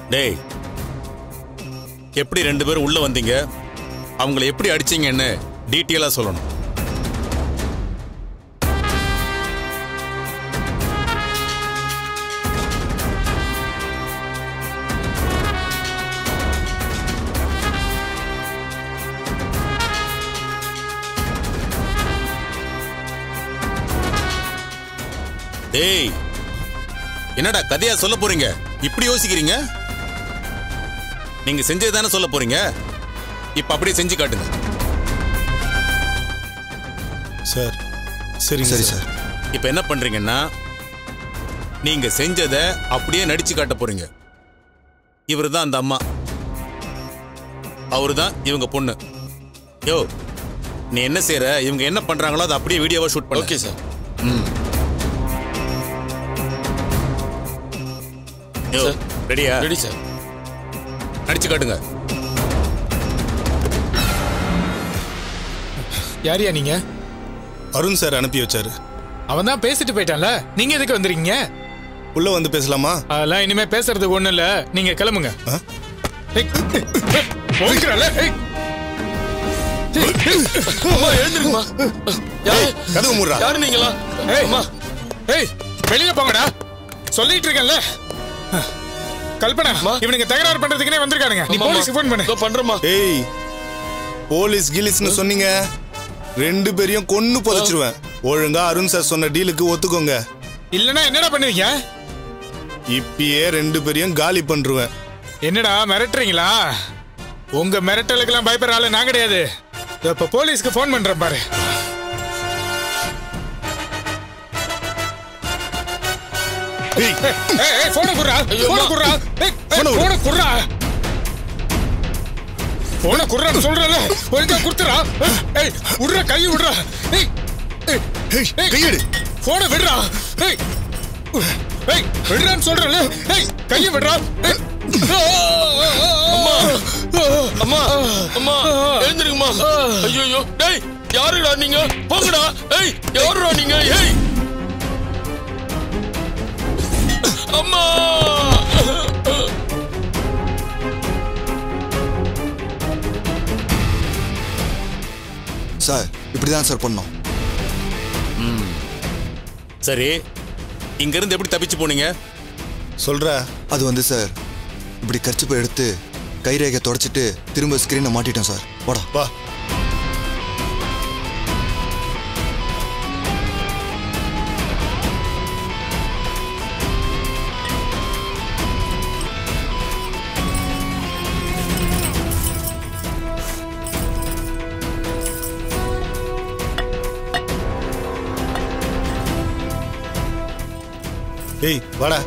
டேய் எப்படி ரெண்டு பேரும் உள்ள வந்தீங்க அவங்கள எப்படி அடிச்சீங்கன்னு டீட்டெயிலா சொல்லணும் டேய் என்னடா கதையா சொல்ல போறீங்க இப்படி யோசிக்கிறீங்க நீங்க செஞ்சது தானே சொல்ல போறீங்க இப்ப அப்படியே செஞ்சு காட்டுங்க சார் சரிங்க சரி சார் சார் இப்ப என்ன பண்றீங்கன்னா நீங்க செஞ்சதை அப்படியே நடிச்சு காட்ட போறீங்க இவர் தான் அந்த அம்மா அவரு தான் இவங்க பொண்ணு யோ நீ என்ன செய்யற இவங்க என்ன பண்றாங்களோ அதை அப்படியே வீடியோவா ஷூட் பண்ணு ஓகே சார் யோ சார். ரெடியா ரெடி சார் நடிச்சு காட்டுங்க யாரியா நீங்க அருண் சார் அனுப்பி வச்சாரு அவன் தான் பேசிட்டு போயிட்டான்ல நீங்க எதுக்கு வந்திருக்கீங்க உள்ள வந்து பேசலாமா அதெல்லாம் இனிமே பேசுறதுக்கு ஒண்ணு இல்ல நீங்க கிளம்புங்க ஆ? ஏய், போங்கிறல்ல? ஏய், அம்மா எழுந்திருக்குமா யாரு கதவு மூடுறா யாரு நீங்களா ஏய், அம்மா ஏய், வெளியில போங்கடா சொல்லிட்டு இருக்கேன்ல கல்பனா அம்மா. இவனுங்க தகராறு பண்றதுக்குனே வந்திருக்கானுங்க நீ ஆமாம்மா. போலீஸ்க்கு ஃபோன் பண்ணு இதோ பண்றேம்மா ஏய் போலீஸ் கிலிஸ்னு சொன்னீங்க ரெண்டு பேரையும் கொன்னு புதைச்சிருவேன் ஒழுங்கா அருண் சார் சொன்ன டீலுக்கு ஒத்துக்கோங்க இல்லனா என்னடா பண்ணுவீங்க இப்பயே ரெண்டு பேரையும் காலி பண்ருவேன் என்னடா மிரட்டுறீங்களா உங்க மிரட்டலுக்கெல்லாம் பயப்படுற ஆளு நான் கிடையாது இதோ இப்ப போலீஸ்க்கு ஃபோன் பண்றேன் பாரு ஏய், ஏய் ஏய் போன குடுறா போன குடுறா ஏய் phone போன குடுறா போன குடுறான்னு சொல்றல ஒழுங்கா குடுத்துறா ஏய் விடுற கை விடுறா ஏய் ஏய் ஏய், கையெடு போன விடுறா ஏய் ஏய் விடுறான்னு சொல்றல ஏய் கையை விடுறா ஏய். அம்மா அம்மா அம்மா எழுந்திருக்குமா ஐயோ டேய் யாருடா நீங்க போங்கடா ஏய் யாருடா நீங்க ஏய் அம்மா சார் இப்படி தான் சார் பண்ணோம் சரி இங்க இருந்து எப்படி தப்பிச்சு போனீங்க சொல்ற அது வந்து சார் இப்படி கர்ச்சிப்பை எடுத்து கைரேகை தொடச்சிட்டு திரும்ப ஸ்க்ரீனை மாட்டிட்டோம் சார் போடா வா ஏய் வாடா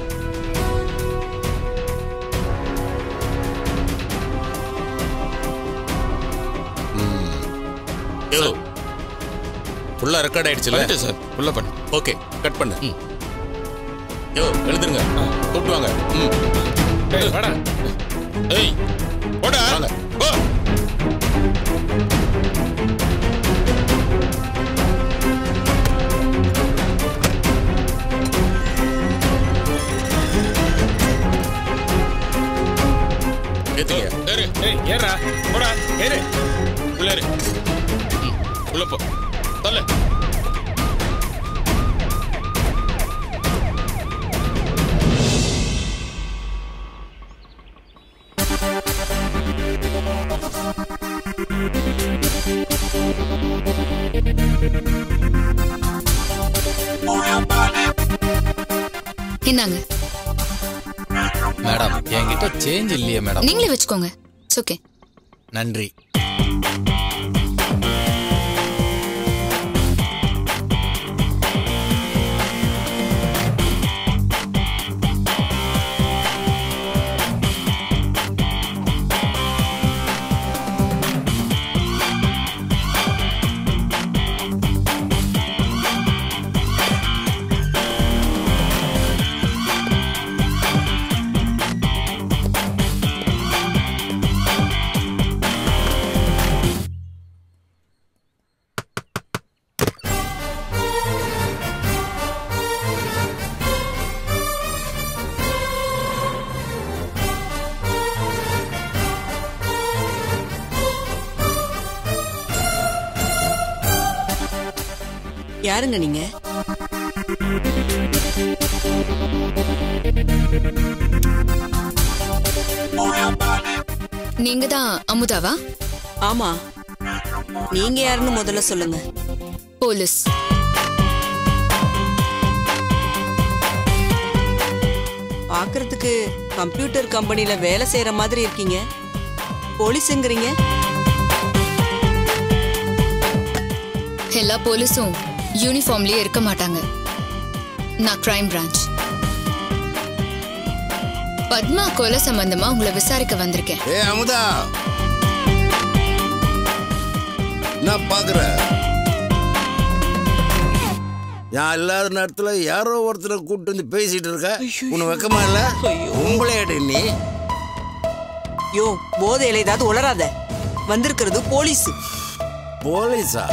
யோ ஃபுல்லா ரெக்கார்ட் ஆயிடுச்சுல பண்ணிட்டேன் சார் உள்ள பண்ணு ஓகே கட் பண்ணு யோ எழுதுருங்க கூப்பிட்டு வாங்க ம் ஏய் வாடா ஏய் போடா வாங்க. போ ஏத்துங்க ஏறு ஏய் ஏறா போடா ஏறு உள்ள ஏறு ம், உள்ள போ தள்ள இந்தாங்க மேடம் என்கிட்ட சேஞ்ச் இல்லையே மேடம் நீங்களே வச்சுக்கோங்க இட்ஸ் ஓகே நன்றி யாருங்க நீங்க நீங்க தான் அமுதாவா ஆமா நீங்க யாருன்னு முதல்ல சொல்லுங்க போலீஸ் பாக்குறதுக்கு கம்ப்யூட்டர் கம்பெனில வேலை செய்யற மாதிரி இருக்கீங்க போலீஸுங்கிறீங்க எல்லா போலீஸும் யூனிஃபார்ம்லயே இருக்க மாட்டாங்க நான் கிரைம் பிரான்ச் பத்மா கொலை சம்பந்தமா உங்களை விசாரிக்க வந்திருக்கேன் ஏ அமுதா நான் பாக்குறேன் நான் இல்லாத நேரத்துல யாரோ ஒருத்தரை கூப்பிட்டு வந்து பேசிட்டு இருக்க உனக்கு வெக்கமா இல்ல உம்பளையாடு நீ யோ போதையில ஏதாவது உளராத வந்திருக்கிறது போலீஸ் போலீஸா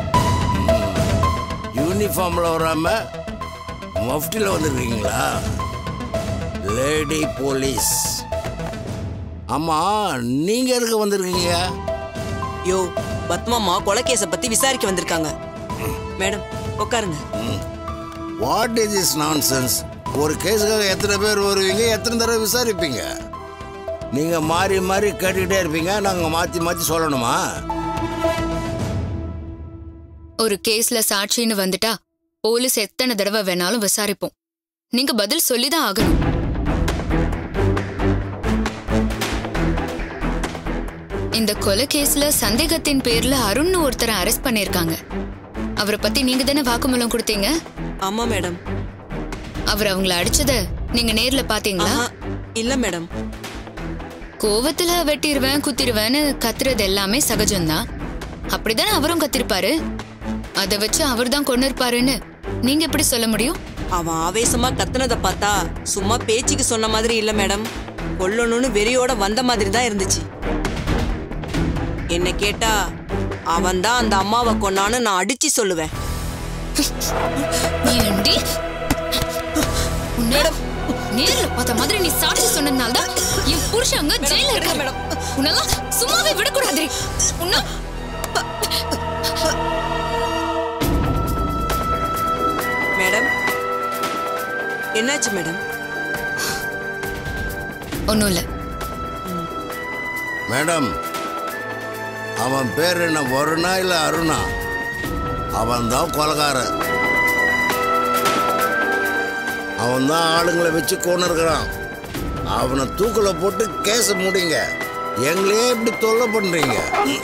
யூனிஃபார்ம்ல வராம மஃப்டில வந்திருக்கீங்களா லேடி போலீஸ் ஆமா நீங்க எதுக்கு வந்திருக்கீங்க யோ பத்மாமா கொலைகேஸ பத்தி விசாரிக்க வந்திருக்காங்க மேடம் உட்காருங்க வாட் இஸ் இஸ் நான்சென்ஸ் ஒரு கேஸுக்காக எத்தனை பேர் வருவீங்க எத்தனை தடவை விசாரிப்பீங்க நீங்க மாறி மாறி கேட்டுக்கிட்டே இருப்பீங்க நாங்க மாத்தி மாத்தி சொல்லணுமா ஒரு கேஸ்ல சாட்சின்னு வந்துட்டா போலீஸ் எத்தனை தடவை வேணாலும் விசாரிப்போம் நீங்க பதில் சொல்லிதான் ஆகணும் இந்த கொலை கேஸ்ல சந்தேகத்தின் பேர்ல அருண்னு ஒருத்தரை அரெஸ்ட் பண்ணிருக்காங்க அவரை பத்தி நீங்க தானே வாக்குமூலம் கொடுத்தீங்க ஆமா மேடம் அவர் அவங்கள அடிச்சத நீங்க நேர்ல பாத்தீங்களா ஆஹா இல்ல மேடம் கோவத்துல வெட்டிடுவேன் குத்திடுவேன்னு கத்துறது எல்லாமே சகஜம்தான் அப்படிதானே அவரும் கத்திருப்பாரு அதை வச்சு அவர் தான் கொண்டு இருப்பாருன்னு நீங்க எப்படி சொல்ல முடியும் அவன் ஆவேசமா கத்துனத பார்த்தா சும்மா பேச்சுக்கு சொன்ன மாதிரி இல்ல மேடம் கொல்லணும்னு வெறியோட வந்த மாதிரி தான் இருந்துச்சு என்ன கேட்டா அவன் தான் அந்த அம்மாவை கொன்னான்னு நான் அடிச்சு சொல்லுவேன் ஏண்டி மேடம் நேர்ல பார்த்த மாதிரி நீ சாட்சி சொன்னதுனால தான் என் புருஷங்க ஜெயில இருக்காரு மேடம் உன்னெல்லாம் சும்மாவே விடக்கூடாது உன்ன மேடம் என்னாச்சு மேடம் ஒன்றும் இல்லை மேடம் அவன் பேர் என்ன வருணா இல்ல அருணா அவன் தான் கொலகாரன் அவன் தான் ஆளுங்களை வச்சு கொண்டு இருக்கிறான் அவனை தூக்குல போட்டு கேஸ முடிங்க எங்களையே இப்படி தொல்லை பண்றீங்க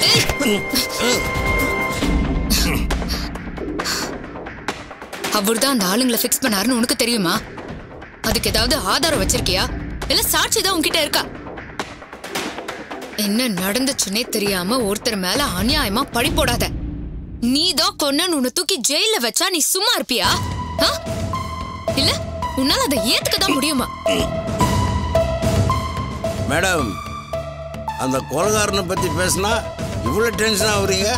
அவர் தான் அந்த ஆளுங்களை ஃபிக்ஸ் பண்ணாருன்னு உனக்கு தெரியுமா அதுக்கு ஏதாவது ஆதாரம் வச்சிருக்கியா இல்ல சாட்சி தான் உன்கிட்ட இருக்கா என்ன நடந்துச்சுன்னே தெரியாம ஒருத்தர் மேல அநியாயமா பழி போடாத நீ தான் கொன்னன்னு உன்னை தூக்கி ஜெயில வச்சா நீ சும்மா இருப்பியா ஆ? இல்ல உன்னால அதை ஏத்துக்க தான் முடியுமா மேடம் அந்த கொலகாரனை பத்தி பேசினா இவ்வளவு டென்ஷன் ஆகுறீங்க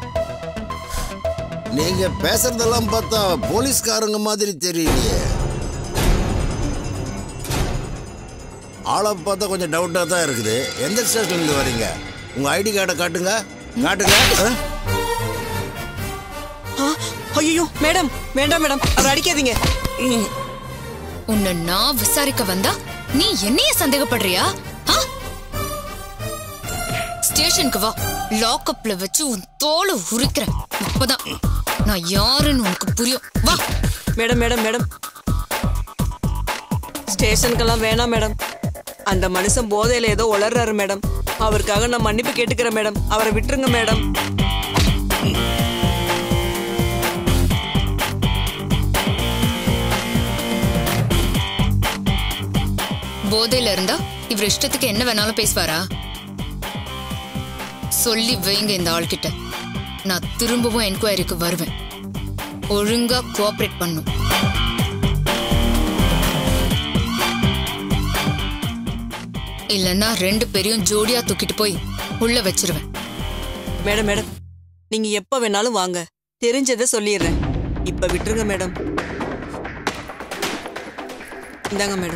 நீங்க பேசுறதெல்லாம் பார்த்தா போலீஸ்காரங்க மாதிரி தெரியலையே ஆளை பார்த்தா கொஞ்சம் டவுட்டாக தான் இருக்குது எந்த ஸ்டேஷன்லேருந்து வரீங்க உங்க ஐடி கார்டை காட்டுங்க காட்டுங்க ஆ? ஐயோ மேடம் வேண்டாம் மேடம் அவர் அடிக்காதீங்க உன்னை நான் விசாரிக்க வந்தா நீ என்னைய சந்தேகப்படுறியா ஆ? ஸ்டேஷனுக்கு வா லாக்அப்ல வச்சு உன் தோலை உரிக்கிறேன் இப்பதான் நான் யாருன்னு உனக்கு புரியும் வா மேடம் மேடம் மேடம் ஸ்டேஷனுக்கெல்லாம் வேணாம் மேடம் அந்த மனுஷன் போதையில ஏதோ உளர்றாரு மேடம் அவருக்காக நான் மன்னிப்பு கேட்டுக்கிறேன் மேடம் அவரை விட்டுருங்க மேடம் போதையில இருந்தா இவர் இஷ்டத்துக்கு என்ன வேணாலும் பேசுவாரா சொல்லி வைங்க இந்த ஆள்கிட்ட நான் திரும்பவும் என்கொயரிக்கு வருவேன் ஒழுங்கா கோஆபரேட் பண்ணும் இல்லைன்னா ரெண்டு பேரையும் ஜோடியா தூக்கிட்டு போய் உள்ள வச்சிருவேன் மேடம் மேடம் நீங்க எப்ப வேணாலும் வாங்க தெரிஞ்சதை சொல்லிடுறேன் இப்ப விட்டுருங்க மேடம் இந்தாங்க மேடம்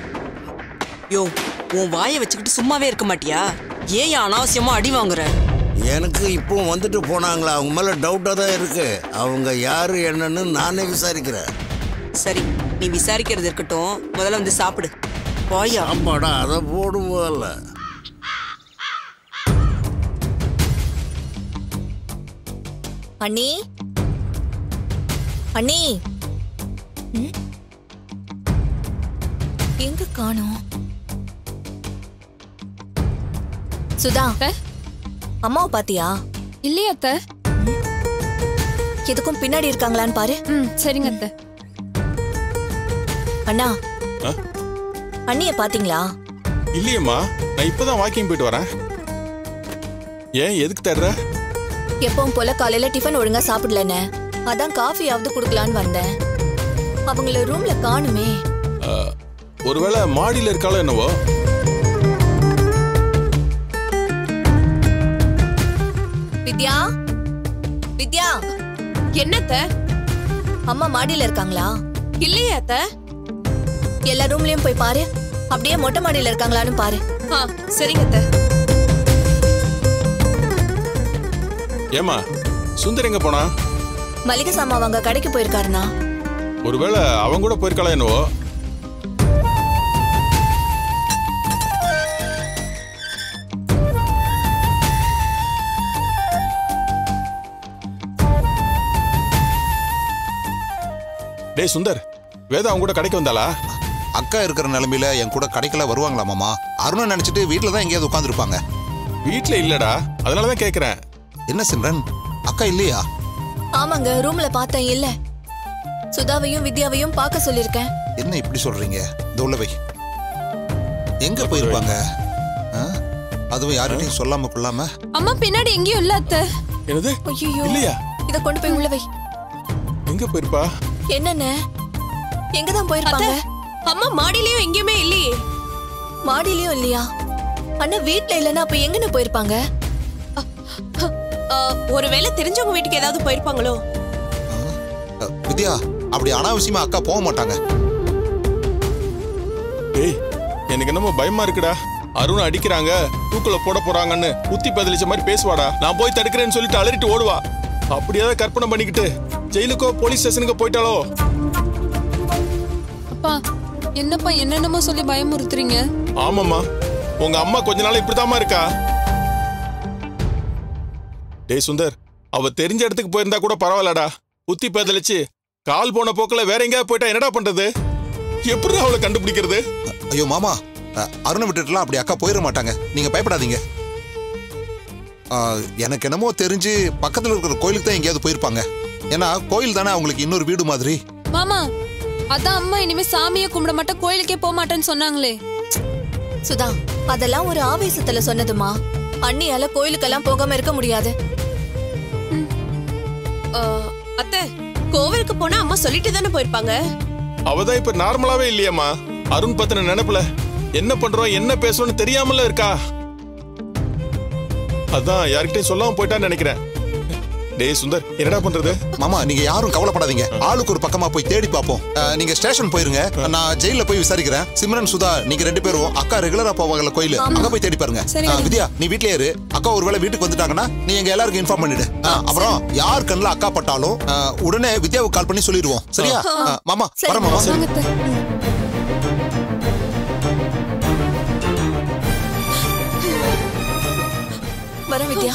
யோ உன் வாயை வச்சுக்கிட்டு சும்மாவே இருக்க மாட்டியா ஏன் ஏன் அனாவசியமா அடி வாங்குற எனக்கு இப்போ வந்துட்டு போனாங்களா அவங்க மேலே டவுட்டாக தான் இருக்கு அவங்க யாரு என்னன்னு நானே விசாரிக்கிறேன் சரி நீ விசாரிக்கிறது இருக்கட்டும் முதல்ல வந்து சாப்பிடு போயா சாப்பாடா அதை போடும் முதல்ல அண்ணி அண்ணி ம்? எங்க காணோம் சுதா அம்மாவை பாத்தியா இல்லையா அத்தை எதுக்கும் பின்னாடி இருக்காங்களான்னு பாரு ம் சரிங்க அத்தை அண்ணா ஆ? அண்ணிய பாத்தீங்களா இல்லையேம்மா நான் இப்பதான் வாக்கிங் போயிட்டு வரேன் ஏன் எதுக்கு தேடுற எப்பவும் போல காலையில டிஃபன் ஒழுங்கா சாப்பிடலன்னு அதான் காஃபியாவது குடுக்கலான்னு வந்தேன் அவங்கள ரூம்ல காணுமே ஆ, ஒருவேளை மாடியில இருக்காளோ என்னவோ வித்யா வித்யா என்னத்த அம்மா மாடியில இருக்காங்களா இல்லையா அத்தை எல்லா ரூம்லயும் போய் பாரு அப்படியே மொட்டை மாடியில இருக்காங்களான்னு பாரு ஆ சரிங்க அத்தை ஏமா சுந்தர் எங்க போனா மளிகை சாமான் வாங்க கடைக்கு போயிருக்காருண்ணா ஒருவேளை அவங்க கூட போயிருக்காளோ என்னவோ டேய் சுந்தர் வேதா அவங்க கூட கடைக்கு வந்தாளா அக்கா இருக்கிற நிலைமையில என் கூட கடைக்கெல்லாம் வருவாங்களா மாமா அருணை நினைச்சிட்டு வீட்டில் தான் எங்கேயாவது உட்காந்துருப்பாங்க வீட்ல இல்லடா அதனால தான் கேக்குறேன் என்ன சிம்ரன் அக்கா இல்லையா ஆமாங்க ரூம்ல பார்த்தேன் இல்ல சுதாவையும் வித்யாவையும் பார்க்க சொல்லிருக்கேன் என்ன இப்படி சொல்றீங்க தோலவை எங்க போயிருப்பாங்க ஆ? அதுவும் யார்கிட்டயும் சொல்லாம கொள்ளாம அம்மா பின்னாடி எங்கேயும் இல்ல அத்தை என்னது ஐயோ இல்லையா இத கொண்டு போய் உள்ள வை எங்க போயிருப்பா என்னென்ன எங்கதான் போயிருப்பாங்க அம்மா மாடியிலயும் எங்கேயுமே இல்லையே மாடியிலயும் இல்லையா அண்ணா வீட்ல இல்லைன்னா அப்ப எங்கன்னு போயிருப்பாங்க ஒருவேளை தெரிஞ்சவங்க வீட்டுக்கு ஏதாவது போயிருப்பாங்களோ அ, வித்யா அப்படி அனாவசியமா அக்கா போக மாட்டாங்க டேய் எனக்கு என்னமோ பயமா இருக்குடா அருண் அடிக்கிறாங்க தூக்குல போட போறாங்கன்னு குத்தி பதிலிச்ச மாதிரி பேசுவாடா நான் போய் தடுக்கிறேன்னு சொல்லிட்டு அலறிட்டு ஓடுவா அப்படியே கற்பனை பண்ணிக்கிட்டு ஜெயிலுக்கோ போலீஸ் ஸ்டேஷனுக்கு போயிட்டாலோ அப்பா என்னப்பா என்னென்னமோ சொல்லி பயமுறுத்துறீங்க ஆமாம்மா உங்க அம்மா கொஞ்ச நாள் இப்படிதாம்மா இருக்கா டேய் சுந்தர் அவ தெரிஞ்ச இடத்துக்கு போயிருந்தா கூட பரவாயில்லடா குத்தி பதிலிச்சு கால் போன போக்குல வேற எங்கேயாவது போயிட்டா என்னடா பண்றது எப்படி அவளை கண்டுபிடிக்கிறது ஐயோ மாமா அ, அருணை விட்டுட்டுலாம் அப்படி அக்கா போயிட மாட்டாங்க நீங்க பயப்படாதீங்க ஆ, எனக்கு என்னமோ தெரிஞ்சு பக்கத்துல இருக்கிற கோயிலுக்கு தான் எங்கேயாவது போயிருப்பாங்க ஏன்னா கோயில் தானே அவங்களுக்கு இன்னொரு வீடு மாதிரி மாமா அதான் அம்மா இனிமே சாமியை கும்பிட மாட்டேன் கோயிலுக்கே போக மாட்டேன்னு சொன்னாங்களே சுதா அதெல்லாம் ஒரு ஆவேசத்துல சொன்னதுமா அண்ணியால கோயிலுக்கெல்லாம் போகாம இருக்க முடியாது அத்தை கோவிலுக்கு போனா அம்மா சொல்லிட்டு தானே போயிருப்பாங்க அவதான் இப்ப நார்மலாவே இல்லையாம்மா அருண் பத்தின நினைப்புல என்ன பண்றோம் என்ன பேசுறோம்னு தெரியாமல இருக்கா அதான் யார்கிட்டயும் சொல்லாம போயிட்டான்னு நினைக்கிறேன் டேய் சுந்தர் என்னடா பண்றது மாமா நீங்க யாரும் கவலைப்படாதீங்க ஆளுக்கு ஒரு பக்கமா போய் தேடி பார்ப்போம் அ, நீங்க ஸ்டேஷன் போயிருங்க நான் ஜெயில போய் விசாரிக்கிறேன் சிம்ரன் சுதா நீங்க ரெண்டு பேரும் அக்கா ரெகுலரா போவாங்கல்ல கோயில் அங்க போய் தேடி பாருங்க சரி. ஆ, வித்யா நீ வீட்லயே இரு அக்கா ஒருவேளை வீட்டுக்கு வந்துட்டாங்கன்னா நீ எங்க எல்லாருக்கும் இன்ஃபார்ம் பண்ணிடு ஆ, அப்புறம் யார் கண்ணுல அக்கா பட்டாலும் ஆ, உடனே வித்யாவுக்கு கால் பண்ணி சொல்லிடுவோம் சரியா ஆ, மாமா சரி, வர மாமா வாங்க அத்தை. வரேன் வித்யா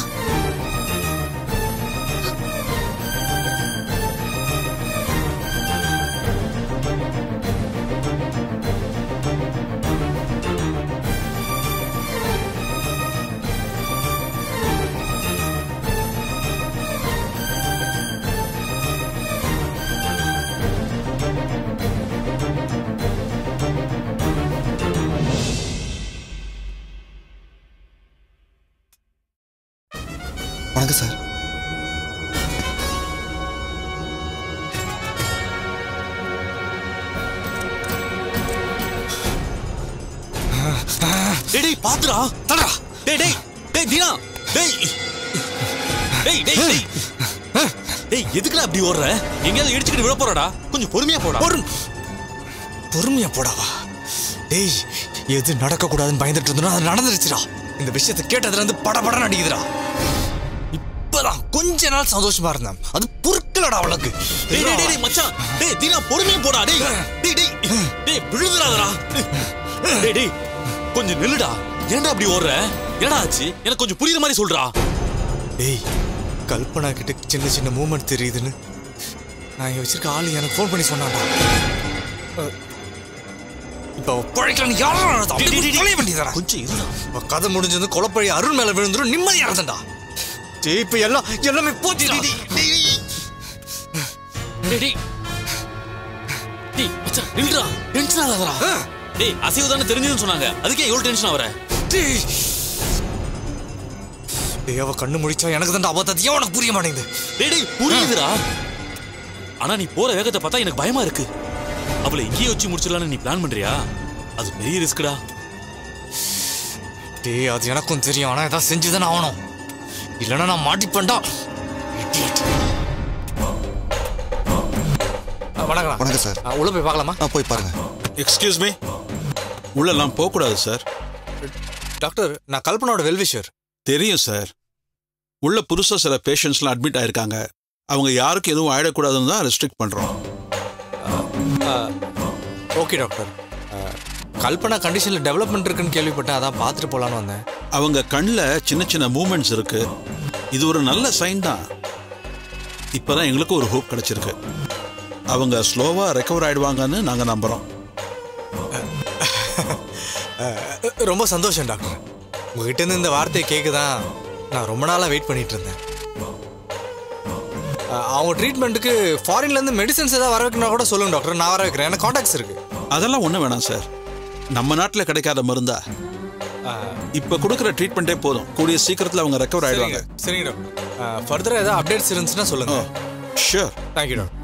வணக்கம் சார் டேய் டேய் பாத்துடா தடா டேய் டேய் டேய் தீனா டேய் டேய் டேய் டேய் டேய் எதுக்குடா அப்படி ஓடுற எங்கேயாவது இடிச்சுக்கிட்டு விழ போறடா கொஞ்சம் பொறுமையா போடா பொறு பொறுமையா போடாவா டேய் எது நடக்க கூடாதுன்னு பயந்துட்டு இருந்தோம் அது நடந்துருச்சுடா இந்த விஷயத்தை கேட்டதுல இருந்து படபடன்னு அடிக்குதுடா இப்பதான் கொஞ்ச நாள் சந்தோஷமா இருந்தேன் அது பொறுக்கலடா அவளுக்கு டேய் டேய் டேய் மச்சான் டேய் தீனா பொறுமையா போடா டேய் டேய் டேய் டேய் விழுந்துடாதடா டேய் டேய் கொஞ்சம் நில்லுடா ஏன்டா அப்படி ஓடுற என்னடா ஆச்சு எனக்கு கொஞ்சம் புரியுற மாதிரி சொல்றா டேய் கல்பனா கிட்ட சின்ன சின்ன மூமெண்ட் தெரியுதுன்னு நான் இங்க வச்சிருக்க ஆளு எனக்கு ஃபோன் பண்ணி சொன்னான்டா அஹ், இப்ப அவ பழைக்கலன்னு யாரும் தொலைய வேண்டியதாடா கொஞ்சம் இருடா அவ கதை முடிஞ்சது கொலப்பழி அருண் மேல விழுந்துரும் நிம்மதியா இருந்தேன்டா டேய் இப்ப எல்லாம் எல்லாமே போச்சு டேய் டேய் டேய் மச்சான் நில்லுடா டென்ஷன் ஆகாதடா டேய் அசைவு தானே தெரிஞ்சதுன்னு சொன்னாங்க அதுக்கே எவ்வளவு டென்ஷன் ஆவற டேய் டேய் அவ கண்ணு முடிச்சா எனக்கு தான் அபத்தத்தையும் உனக்கு புரிய மாட்டேங்குது டேய் டேய் புரியுதுடா ஆனா நீ போற வேகத்தை பார்த்தா எனக்கு பயமா இருக்கு அவளை இங்கேயே வச்சு முடிச்சிடலாம்னு நீ பிளான் பண்றியா அது பெரிய ரிஸ்க்டா டேய் அது எனக்கும் தெரியும் ஆனா ஏதாவது செஞ்சுதானே ஆகணும் இல்லைன்னா நான் மாட்டிப்பேன்டா Idiot. அஹ், வணக்கம் வணக்கம் சார் அஹ், உள்ள போய் பார்க்கலாமா ஆ போய் பாருங்க எக்ஸ்கியூஸ் மீ உள்ளெல்லாம் போகக்கூடாது சார் டாக்டர் நான் கல்பனாவோட வெல்விஷர் தெரியும் சார் உள்ள புதுசாக சில பேஷண்ட்ஸ்லாம் அட்மிட் ஆயிருக்காங்க அவங்க யாருக்கும் எதுவும் ஆயிடக்கூடாதுன்னு தான் ரெஸ்ட்ரிக்ட் பண்ணுறோம் ஓகே டாக்டர் அஹ், கல்பனா கண்டிஷனில் டெவலப்மெண்ட் இருக்குன்னு கேள்விப்பட்டேன் அதான் பார்த்துட்டு போகலான்னு வந்தேன் அவங்க கண்ணில் சின்ன சின்ன மூமெண்ட்ஸ் இருக்கு இது ஒரு நல்ல சைன் தான் இப்போதான் எங்களுக்கும் ஒரு ஹோப் கிடைச்சிருக்கு அவங்க ஸ்லோவாக ரெக்கவர் ஆயிடுவாங்கன்னு நாங்கள் நம்புகிறோம் அஹ், ரொம்ப சந்தோஷம் டாக்டர் உங்ககிட்ட இருந்து இந்த வார்த்தையை கேட்க தான் நான் ரொம்ப நாளாக வெயிட் பண்ணிட்டு இருந்தேன் அஹ், அவங்க ட்ரீட்மெண்ட்டுக்கு ஃபாரின்லேருந்து மெடிசன்ஸ் ஏதாவது வர வைக்கணும் கூட சொல்லுங்க டாக்டர் நான் வர வைக்கிறேன் எனக்கு காண்டாக்ட்ஸ் இருக்கு அதெல்லாம் ஒன்றும் வேணாம் சார் நம்ம நாட்டில் கிடைக்காத மருந்தா இப்போ கொடுக்குற ட்ரீட்மெண்ட்டே போதும் கூடிய சீக்கிரத்தில் அவங்க ரெக்கவர் ஆயிடுவாங்க சரிங்க டாக்டர் ஃபர்தராக ஏதாவது அப்டேட்ஸ் இருந்துச்சுன்னா சொல்லுங்க ஷூர் தேங்க்யூ டாக்டர்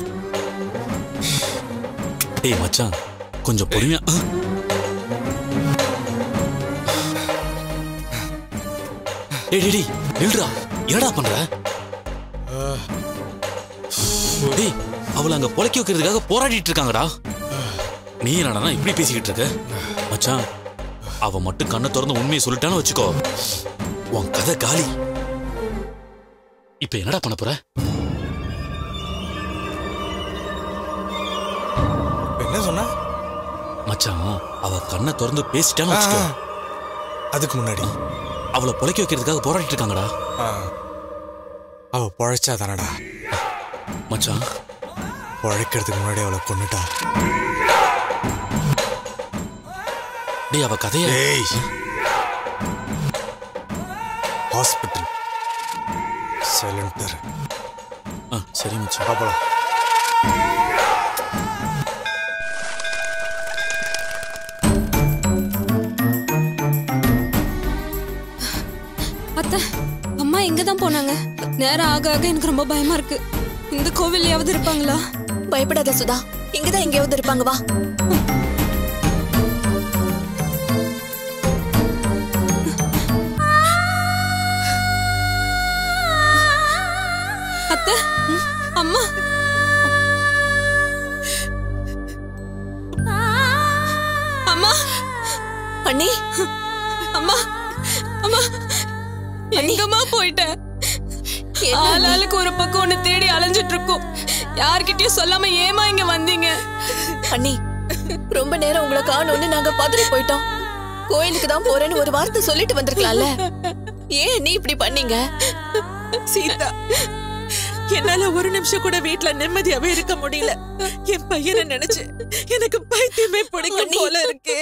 டேய் மச்சான் கொஞ்சம் பொறுமையா அஹ். டேய் டேய் டேய் நில்றா என்னடா பண்ற டேய் அவளை அங்க பொழைக்க வைக்கிறதுக்காக போராடிட்டு இருக்காங்கடா நீ என்னடா இப்படி பேசிக்கிட்டு இருக்க மச்சான் அவ மட்டும் கண்ணை திறந்து உண்மையை சொல்லிட்டான்னு வச்சுக்கோ உன் கதை காலி இப்ப என்னடா பண்ண போற என்ன சொன்ன மச்சான் அவ கண்ணை திறந்து பேசிட்டான்னு வச்சுக்கோ அதுக்கு முன்னாடி அவளை பொழைக்க வைக்கிறதுக்காக போராடிட்டு இருக்காங்கடா அவ பொழைச்சா தானடா மச்சான் பொழைக்கிறதுக்கு முன்னாடி அவளை கொண்டுட்டா டேய் அவ கதைய ஏய் ஹாஸ்பிட்டல் சைலண்டர் ஆ சரி மச்சான் பாப்பலாம் அத்தை அம்மா எங்க தான் போனாங்க நேரம் ஆக ஆக எனக்கு ரொம்ப பயமா இருக்கு இந்த கோவில்லையாவது இருப்பாங்களா பயப்படாத சுதா இங்கதான் எங்கேயாவது இருப்பாங்க வா அத்தை அம்மா அம்மா அண்ணி அம்மா அம்மா எங்கம்மா போயிட்ட ஆளாளுக்கு ஒரு பக்கம் ஒண்ணு தேடி அலைஞ்சிட்டு இருக்கோம் யார்கிட்டயும் சொல்லாம ஏமா இங்க வந்தீங்க அண்ணி ரொம்ப நேரம் உங்களை காணோம்னு நாங்க பதறி போயிட்டோம் கோயிலுக்கு தான் போறேன்னு ஒரு வார்த்தை சொல்லிட்டு வந்திருக்கலாம்ல ஏன் நீ இப்படி பண்ணீங்க சீதா என்னால ஒரு நிமிஷம் கூட வீட்ல நிம்மதியாவே இருக்க முடியல என் பையனை நினைச்சு எனக்கு பைத்தியமே பிடிக்கும் போல இருக்கு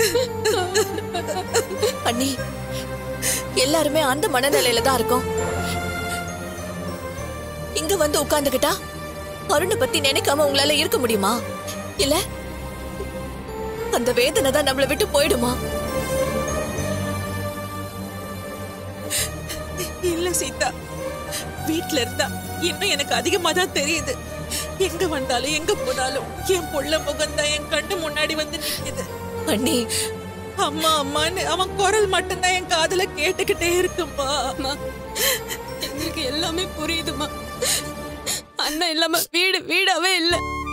அண்ணி எல்லாருமே அந்த மனநிலையில தான் இருக்கோம் இங்க வந்து உட்கார்ந்துகிட்டா அருணை பத்தி நினைக்காம உங்களால இருக்க முடியுமா இல்ல அந்த வேதனை தான் நம்மளை விட்டு போயிடுமா இல்ல சீதா வீட்ல இருந்தா இன்னும் எனக்கு அதிகமா தான் தெரியுது எங்க வந்தாலும் எங்க போனாலும் என் புள்ள முகம் தான் என் கண்ணு முன்னாடி வந்து நிக்குது அண்ணி அம்மா அம்மான்னு அவன் குரல் மட்டும்தான் என் காதுல கேட்டுக்கிட்டே இருக்குமா அம்மா எங்களுக்கு எல்லாமே புரியுதுமா அண்ணன் இல்லாம வீடு வீடாவே இல்ல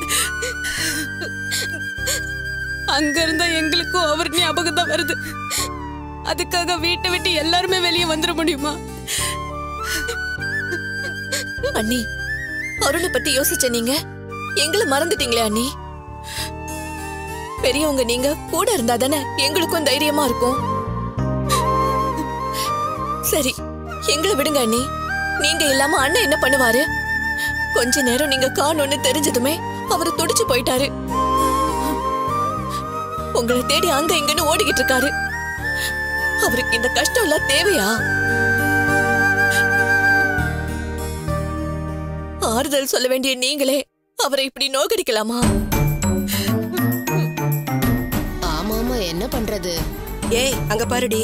அங்க இருந்தா எங்களுக்கும் அவர் ஞாபகம் தான் வருது அதுக்காக வீட்டை விட்டு எல்லாருமே வெளியே வந்துட முடியுமா அண்ணி அருணை பத்தி யோசிச்ச நீங்க எங்களை மறந்துட்டீங்களே அண்ணி பெரியவங்க நீங்க கூட இருந்தா தானே எங்களுக்கும் தைரியமா இருக்கும் சரி எங்களை விடுங்க அண்ணி நீங்க இல்லாம அண்ணன் என்ன பண்ணுவாரு கொஞ்ச நேரம் நீங்க காணோன்னு தெரிஞ்சதுமே அவரு துடிச்சு போயிட்டாரு உங்களை தேடி அங்க இங்கன்னு ஓடிக்கிட்டு இருக்காரு அவருக்கு இந்த கஷ்டம் எல்லாம் தேவையா ஆறுதல் சொல்ல வேண்டிய நீங்களே அவரை இப்படி நோக்கடிக்கலாமா ஆமாமா என்ன பண்றது ஏய் அங்க பாருடி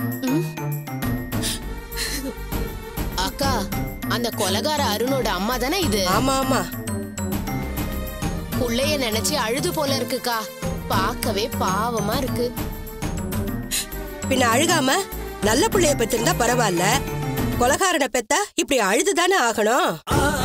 அக்கா அந்த கொலகார அருணோட அம்மா தானே இது ஆமா ஆமா புள்ளைய நினைச்சு அழுது போல இருக்குக்கா பார்க்கவே பாவமா இருக்கு பின்ன அழுகாம நல்ல புள்ளைய பெற்றிருந்தா பரவாயில்ல கொலகாரனை பெத்தா இப்படி அழுதுதானே ஆகணும்